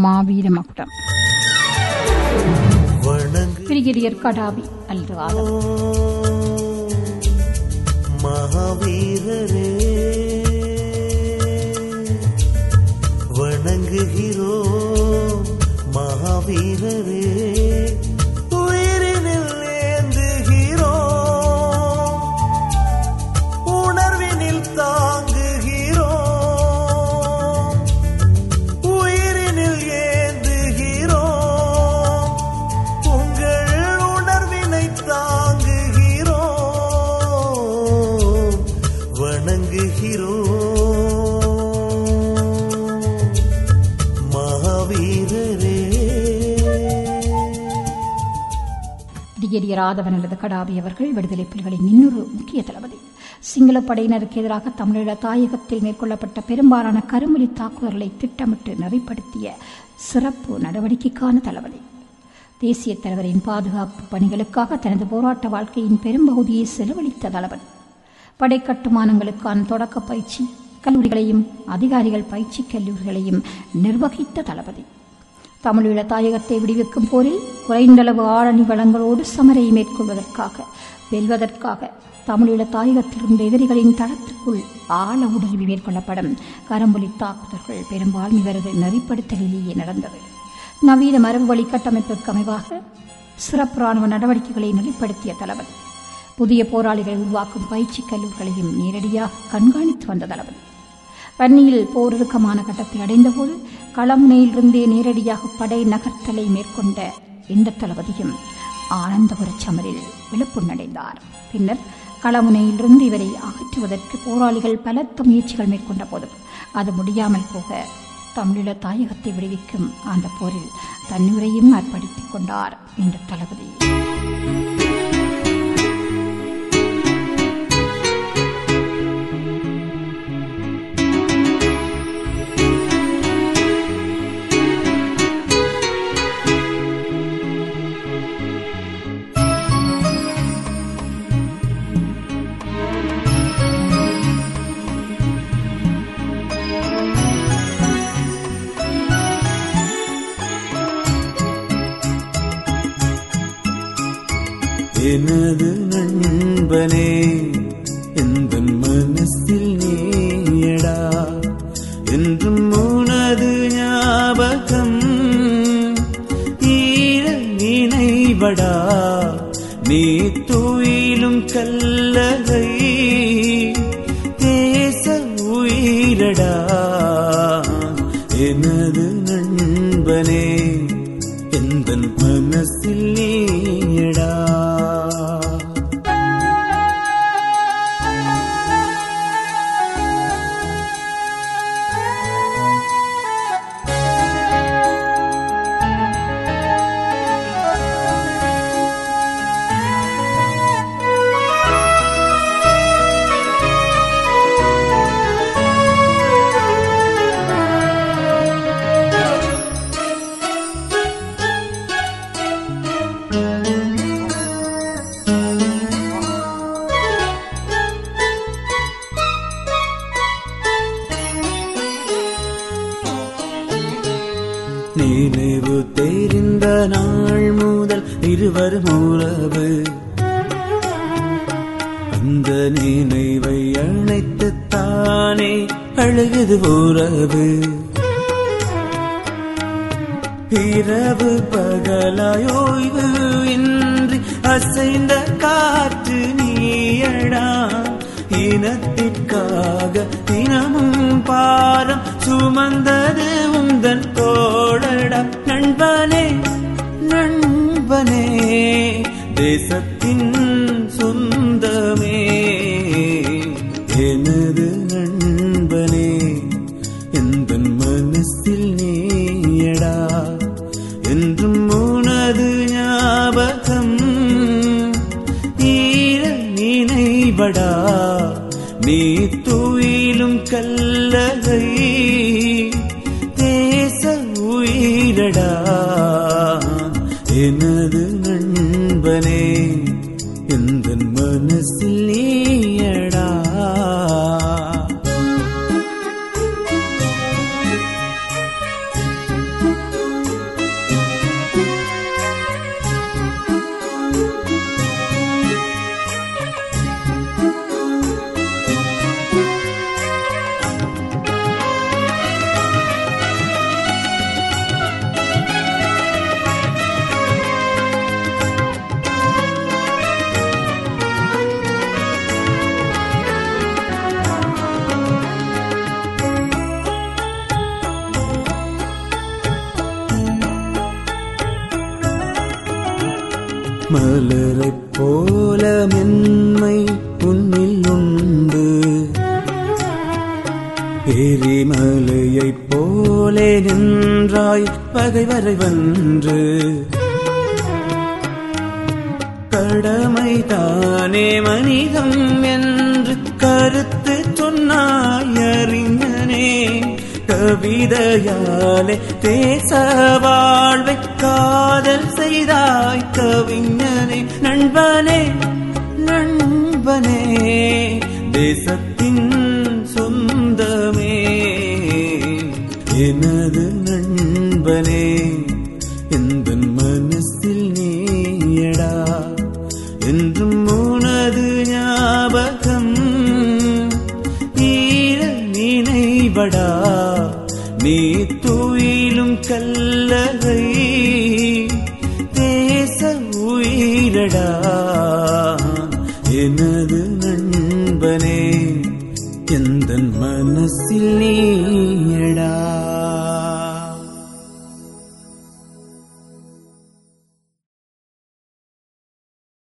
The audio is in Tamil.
மாவீர மகுடம் வணங்கு பிரிகேடியர் கடாபி அல்லது ஆதவ் மகாவீரரே வணங்குகிறோ மகாவீரரே உயிரினில் ஏந்துகிறோ உணர்வினில் தாங்குகிறோ உயிரினில் ஏந்துகிறோ உங்கள் உணர்வினை தாங்குகிறோ வணங்குகிறோ மகாவீரரே பிரிகேடியர் ஆதவன் அல்லது கடாபி அவர்கள் விடுதலை புலிகளின் இன்னொரு முக்கிய தளபதி சிங்கள படையினருக்கு எதிராக தமிழீழ தாயகத்தில் மேற்கொள்ளப்பட்ட பெரும்பாலான கருமொழி தாக்குதல்களை திட்டமிட்டு நெறிப்படுத்திய சிறப்பு நடவடிக்கைக்கான தளபதி தேசிய தலைவரின் பாதுகாப்பு பணிகளுக்காக தனது போராட்ட வாழ்க்கையின் பெரும்பகுதியை செலவழித்த தளபதி படை கட்டுமானங்களுக்கான தொடக்க பயிற்சி கல்லூரிகளையும் அதிகாரிகள் பயிற்சி கல்லூரிகளையும் நிர்வகித்த தளபதி தமிழீழ தாயகத்தை விடுவிக்கும் போரில் குறைந்தளவு ஆளணி வளங்களோடு சமரை மேற்கொள்வதற்காக வெல்வதற்காக தமிழீழ தாயகத்திலிருந்த எதிரிகளின் தளத்துக்குள் ஆழ ஊடுருவி மேற்கொள்ளப்படும் கரம்பொலி தாக்குதல்கள் பெரும்பாலும் இவரது நெறிப்படுத்தலிலேயே நடந்தது நவீன மரபு வழி கட்டமைப்பிற்கு அமைவாக சிறப்பு ராணுவ நடவடிக்கைகளை நெறிப்படுத்திய தளபதி புதிய போராளிகளை உருவாக்கும் பயிற்சி கல்லூரிகளையும் நேரடியாக கண்காணித்து வந்த தளபதி வன்னியில் போர் இறுக்கமான கட்டத்தை அடைந்தபோது களமுனையிலிருந்தே நேரடியாக படை நகர்த்தலை மேற்கொண்ட இந்த தளபதியும் ஆனந்தபுர சமரில் விழுப்புணடைந்தார் பின்னர் களமுனையிலிருந்து இவரை அகற்றுவதற்கு போராளிகள் பலத்த முயற்சிகள் மேற்கொண்ட போதும் அது முடியாமல் போக தமிழீழ தாயகத்தை விடுவிக்கும் அந்த போரில் தன்னுரையும் அர்ப்பணித்துக் கொண்டார் இந்த தளபதி எனது நண்பனே எந்த மனசில் நீயடா என்றும் உனது ஞாபகம் ஈர நினைவடா நீ துயிலும் கல்லகை தேச உயிரடா எனது நண்பனே எந்த மனசில் நீயடா நினைவு தெரிந்த நாள் முதல் இருவரும் உறவு அந்த நினைவை அணைத்து தானே அழுகுது உறவு இரவு பகலாயோய்வு இன்றி அசைந்த காற்று நீயடா இனத்திற்காக தினமும் பாரம் சுமந்தது உந்தன் தோழடா நண்பனே நண்பனே தேசத்தின் சொந்தமே எனது நண்பனே எந்த மனசில் நீயடா என்றும் உனது ஞாபகம் ஈர நினைவடா நீ துயிலும் கல்லகை தேச உயிரடா எனது நண்பனே எந்த மனசில் நீயடா மலரைப் போல மென்மை உன்னில் உண்டு எரிமலையைப் போலே நின்றாய் பகைவரை வென்று கடமைதானே மனிதம் என்று கருத்து சொன்னாய் அறிஞனே கவிதையாலே தேச வாழ்வை காதல் செய்தாய் கவிஞனே நண்பனே நண்பனே தேசத்தின் சொந்தமே எனது நண்பனே எந்த மனசில் நீயடா என்றும் உனது ஞாபகம் ஈர நினைவடா நீ துயிலும் கல்லறை தேச உயிரடா எனது நண்பனே எந்த மனசில் நீயடா